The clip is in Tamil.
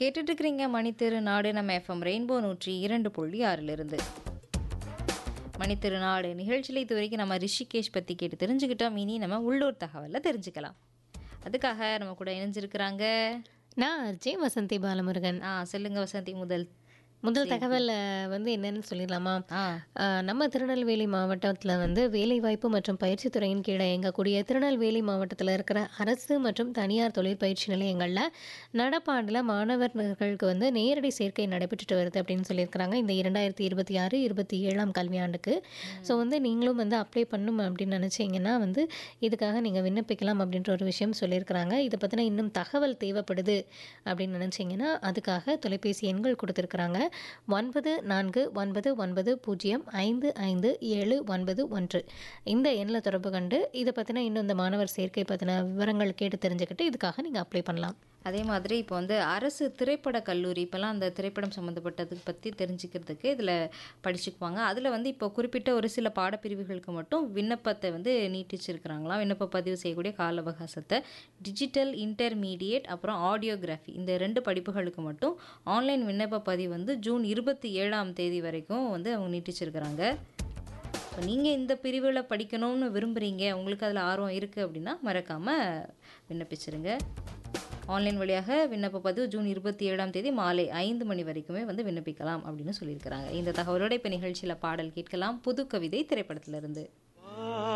கேட்டுட்டு இருக்கிறீங்க மணித்திரு நாடு நம்ம எஃப்எம் ரெயின்போ நூற்றி இரண்டு புள்ளி ஆறிலிருந்து மணித்திரு நாடு நிகழ்ச்சியில் இது வரைக்கும் நம்ம ரிஷிகேஷ் பற்றி கேட்டு தெரிஞ்சுக்கிட்டோம் இனி நம்ம உள்ளூர் தகவலை தெரிஞ்சுக்கலாம் அதுக்காக நம்ம கூட இணைஞ்சிருக்கிறாங்க நான் அர்ஜய் வசந்தி பாலமுருகன் ஆ சொல்லுங்க வசந்தி முதல் முதல் தகவல் வந்து என்னன்னு சொல்லிடலாமா ஆ ஆஹ் நம்ம திருநெல்வேலி மாவட்டத்தில் வந்து வேலைவாய்ப்பு மற்றும் பயிற்சி துறையின் கீழே இயங்கக்கூடிய திருநெல்வேலி மாவட்டத்தில் இருக்கிற அரசு மற்றும் தனியார் தொழிற்பயிற்சி நிலையங்களில் நடப்பாண்டில் மாணவர்களுக்கு வந்து நேரடி சேர்க்கை நடைபெற்றுட்டு வருது அப்படின்னு சொல்லியிருக்கிறாங்க இந்த இரண்டாயிரத்தி இருபத்தி ஆறு இருபத்தி ஏழாம் கல்வியாண்டுக்கு ஸோ வந்து நீங்களும் வந்து அப்ளை பண்ணும் அப்படின்னு நினச்சிங்கன்னா வந்து இதுக்காக நீங்கள் விண்ணப்பிக்கலாம் அப்படின்ற ஒரு விஷயம் சொல்லியிருக்கிறாங்க இதை பற்றின இன்னும் தகவல் தேவைப்படுது அப்படின்னு நினச்சிங்கன்னா அதுக்காக தொலைபேசி எண்கள் கொடுத்துருக்குறாங்க ஒன்பது நான்கு ஒன்பது ஒன்பது பூஜ்ஜியம் ஐந்து ஐந்து ஏழு ஒன்பது ஒன்று இந்த எண்ணில் தொடர்பு கண்டு இதை பற்றின இன்னும் இந்த மாணவர் சேர்க்கை பற்றின விவரங்கள் கேட்டு தெரிஞ்சுக்கிட்டு இதுக்காக நீங்கள் அப்ளை பண்ணலாம் அதே மாதிரி இப்போ வந்து அரசு திரைப்பட கல்லூரி இப்போல்லாம் அந்த திரைப்படம் சம்மந்தப்பட்டது பற்றி தெரிஞ்சுக்கிறதுக்கு இதில் படிச்சுக்குவாங்க அதில் வந்து இப்போ குறிப்பிட்ட ஒரு சில பாடப்பிரிவுகளுக்கு மட்டும் விண்ணப்பத்தை வந்து நீட்டிச்சிருக்கிறாங்களாம் விண்ணப்ப பதிவு செய்யக்கூடிய கால அவகாசத்தை டிஜிட்டல் இன்டர்மீடியேட் அப்புறம் ஆடியோகிராஃபி இந்த ரெண்டு படிப்புகளுக்கு மட்டும் ஆன்லைன் விண்ணப்ப பதிவு வந்து ஜூன் இருபத்தி ஏழாம் தேதி வரைக்கும் வந்து அவங்க நீட்டிச்சிருக்கிறாங்க ஸோ நீங்கள் இந்த பிரிவில் படிக்கணும்னு விரும்புகிறீங்க உங்களுக்கு அதில் ஆர்வம் இருக்குது அப்படின்னா மறக்காமல் விண்ணப்பிச்சிருங்க ஆன்லைன் வழியாக விண்ணப்ப பதிவு ஜூன் இருபத்தி ஏழாம் தேதி மாலை ஐந்து மணி வரைக்குமே வந்து விண்ணப்பிக்கலாம் அப்படின்னு சொல்லியிருக்கிறாங்க இந்த தகவலோட இப்போ நிகழ்ச்சியில் பாடல் கேட்கலாம் புது கவிதை திரைப்படத்திலிருந்து